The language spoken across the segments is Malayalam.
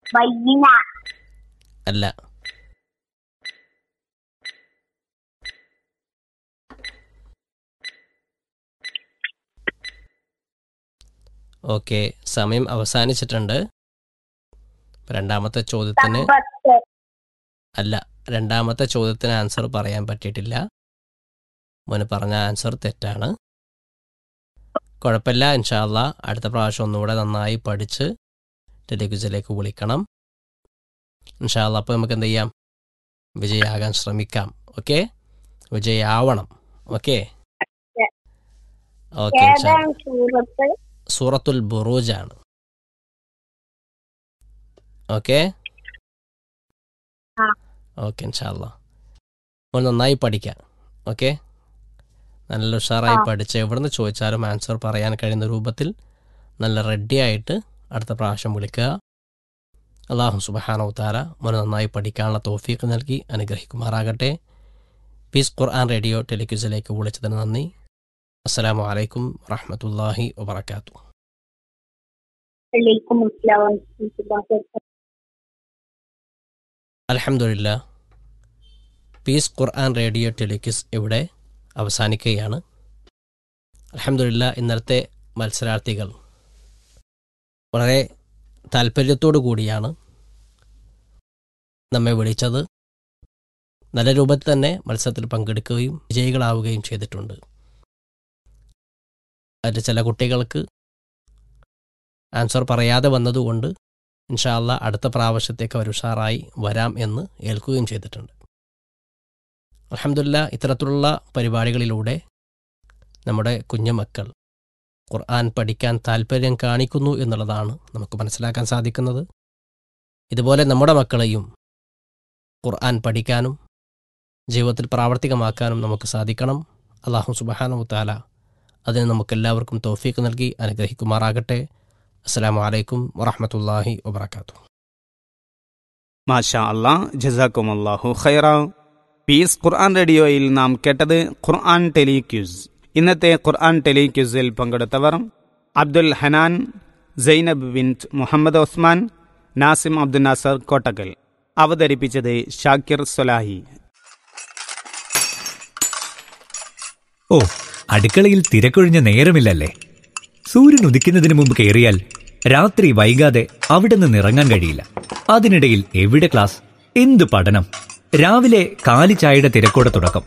ബയ്യന അല്ല ഓക്കെ സമയം അവസാനിച്ചിട്ടുണ്ട് ഇപ്പൊ രണ്ടാമത്തെ ചോദ്യത്തിന് സമ്പത്ത് അല്ല രണ്ടാമത്തെ ചോദ്യത്തിന് ആൻസർ പറയാൻ പറ്റിയിട്ടില്ല മോന് പറഞ്ഞ ആൻസർ തെറ്റാണ് കുഴപ്പമില്ല ഇൻഷാല്ല അടുത്ത പ്രാവശ്യം ഒന്നുകൂടെ നന്നായി പഠിച്ച് ടെലിവിഷനിലേക്ക് വിളിക്കണം ഇൻഷാല്ല അപ്പോൾ നമുക്ക് എന്ത് ചെയ്യാം വിജയാകാൻ ശ്രമിക്കാം ഓക്കെ വിജയാവണം ഓക്കെ ഓക്കെ ഏതാണ് സൂറത്ത് സൂറത്തുൽ ബുറൂജാണ് ഓക്കെ ആ. ഓക്കെ ഇൻഷാല്ല മോൻ നന്നായി പഠിക്കാം ഓക്കെ നല്ല ഉഷാറായി ആ. പഠിച്ച് എവിടുന്ന് ചോദിച്ചാലും ആൻസർ പറയാൻ കഴിയുന്ന രൂപത്തിൽ നല്ല റെഡി ആയിട്ട് അടുത്ത പ്രാവശ്യം വിളിക്കുക അള്ളാഹു സുബഹാനോ താര മോന് നന്നായി പഠിക്കാനുള്ള തോഫീക്ക് നൽകി അനുഗ്രഹിക്കുമാറാകട്ടെ പീസ് ഖുർആൻ റേഡിയോ ടെലിക്യൂസിലേക്ക് വിളിച്ചതിന് നന്ദി അസ്സലാമു അലൈക്കും വറഹ്മത്തുള്ളാഹി വബറകാതുഹു വലൈക്കും അസ്സലാം വറഹ്മത്തുള്ളാഹി വബറകാതുഹു. അൽഹംദുലില്ലാ പീസ് ഖുർആൻ റേഡിയോ ടെലിക്യൂസ് ഇവിടെ അവസാനിക്കുകയാണ് അൽഹംദുലില്ല ഇന്നലത്തെ മത്സരാർത്ഥികൾ വളരെ താല്പര്യത്തോടു കൂടിയാണ് നമ്മെ വിളിച്ചത് നല്ല രൂപത്തിൽ തന്നെ മത്സരത്തിൽ പങ്കെടുക്കുകയും വിജയികളാവുകയും ചെയ്തിട്ടുണ്ട് അതിൽ ചില കുട്ടികൾക്ക് ആൻസർ പറയാതെ വന്നതുകൊണ്ട് ഇൻഷാല്ല അടുത്ത പ്രാവശ്യത്തേക്ക് അവർ ഉഷാറായി വരാം എന്ന് ഏൽക്കുകയും ചെയ്തിട്ടുണ്ട് അലഹമില്ല ഇത്തരത്തിലുള്ള പരിപാടികളിലൂടെ നമ്മുടെ കുഞ്ഞുമക്കൾ ഖുർആൻ പഠിക്കാൻ താല്പര്യം കാണിക്കുന്നു എന്നുള്ളതാണ് നമുക്ക് മനസ്സിലാക്കാൻ സാധിക്കുന്നത് ഇതുപോലെ നമ്മുടെ മക്കളെയും ഖുർആൻ പഠിക്കാനും ജീവിതത്തിൽ പ്രാവർത്തികമാക്കാനും നമുക്ക് സാധിക്കണം അള്ളാഹു സുബാനു താല അതിന് നമുക്കെല്ലാവർക്കും തോഫീക്ക് നൽകി അനുഗ്രഹിക്കുമാറാകട്ടെ അസ്സലാമു അലൈക്കും വറഹമത്തല്ലാഹി വബർക്കാത്തു മാഷാ അല്ലാ ജസാക്കും അല്ലാഹു ഖൈറ പീസ് ഖുർആൻ റേഡിയോയിൽ നാം കേട്ടത് ഖുർആൻ ടെലിക്യൂസ് ഇന്നത്തെ ഖുർആൻ ടെലിക്യൂസിൽ പങ്കെടുത്തവർ അബ്ദുൽ ഹനാൻ സൈനബ് ബിൻറ്റ് മുഹമ്മദ് ഒസ്മാൻ നാസിം അബ്ദുൽ നാസർ കോട്ടക്കൽ അവതരിപ്പിച്ചത് ഷാക്കിർ സൊലാഹി ഓ അടുക്കളയിൽ തിരക്കൊഴിഞ്ഞ നേരമില്ലല്ലേ സൂര്യൻ ഉദിക്കുന്നതിന് മുമ്പ് കയറിയാൽ രാത്രി വൈകാതെ അവിടെ നിന്ന് ഇറങ്ങാൻ കഴിയില്ല അതിനിടയിൽ എവിടെ ക്ലാസ് എന്ത് പഠനം രാവിലെ കാലി ചായയുടെ തിരക്കോടെ തുടക്കം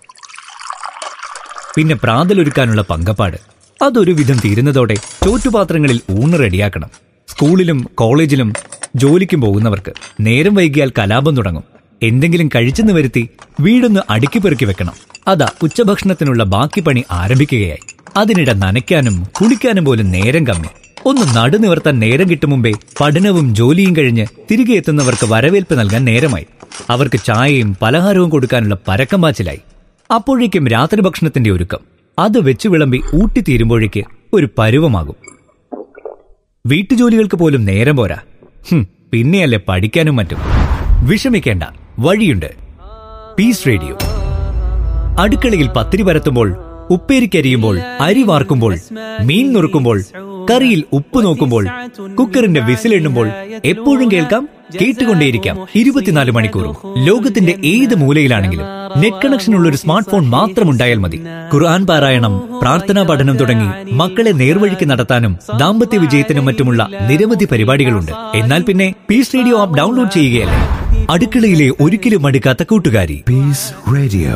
പിന്നെ പ്രാതലൊരുക്കാനുള്ള പങ്കപ്പാട് അതൊരു വിധം തീരുന്നതോടെ ചോറ്റുപാത്രങ്ങളിൽ ഊണ് റെഡിയാക്കണം സ്കൂളിലും കോളേജിലും ജോലിക്കും പോകുന്നവർക്ക് നേരം വൈകിയാൽ കലാപം തുടങ്ങും എന്തെങ്കിലും കഴിച്ചെന്ന് വരുത്തി വീടൊന്ന് അടുക്കി പെറുക്കി വെക്കണം അതാ ഉച്ചഭക്ഷണത്തിനുള്ള ബാക്കി പണി ആരംഭിക്കുകയായി അതിനിടെ നനയ്ക്കാനും കുളിക്കാനും പോലും നേരം കമ്മി ഒന്ന് നടുനിവർത്താൻ നേരം കിട്ടും മുമ്പേ പഠനവും ജോലിയും കഴിഞ്ഞ് തിരികെ എത്തുന്നവർക്ക് വരവേൽപ്പ് നൽകാൻ നേരമായി അവർക്ക് ചായയും പലഹാരവും കൊടുക്കാനുള്ള പരക്കം പാച്ചിലായി അപ്പോഴേക്കും രാത്രി ഭക്ഷണത്തിന്റെ ഒരുക്കം അത് വെച്ച് വിളമ്പി ഊട്ടിത്തീരുമ്പോഴേക്ക് ഒരു പരുവമാകും വീട്ടുജോലികൾക്ക് പോലും നേരം പോരാ ഹും, പിന്നെയല്ലേ പഠിക്കാനും മറ്റും വിഷമിക്കേണ്ട വഴിയുണ്ട് പീസ് റേഡിയോ അടുക്കളയിൽ പത്തിരി പരത്തുമ്പോൾ ഉപ്പേരിക്കരിയുമ്പോൾ അരി വാർക്കുമ്പോൾ മീൻ നുറുക്കുമ്പോൾ കറിയിൽ ഉപ്പ് നോക്കുമ്പോൾ കുക്കറിന്റെ വിസിലെണ്ണുമ്പോൾ എപ്പോഴും കേൾക്കാം കേട്ടുകൊണ്ടേയിരിക്കാം ഇരുപത്തിനാല് മണിക്കൂറും ലോകത്തിന്റെ ഏത് മൂലയിലാണെങ്കിലും നെറ്റ് കണക്ഷൻ ഉള്ള ഒരു സ്മാർട്ട് ഫോൺ മാത്രം ഉണ്ടായാൽ മതി ഖുർആൻ പാരായണം പ്രാർത്ഥനാ പഠനം തുടങ്ങി മക്കളെ നേർവഴിക്ക് നടത്താനും ദാമ്പത്യ വിജയത്തിനും മറ്റുമുള്ള നിരവധി പരിപാടികളുണ്ട് എന്നാൽ പിന്നെ പീസ് റേഡിയോ ആപ്പ് ഡൗൺലോഡ് ചെയ്യുകയല്ലേ അടുക്കളയിലെ ഒരിക്കലും അടുക്കാത്ത കൂട്ടുകാരി Peace Radio.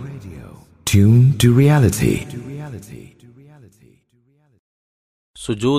Tune to reality. സുജൂദ്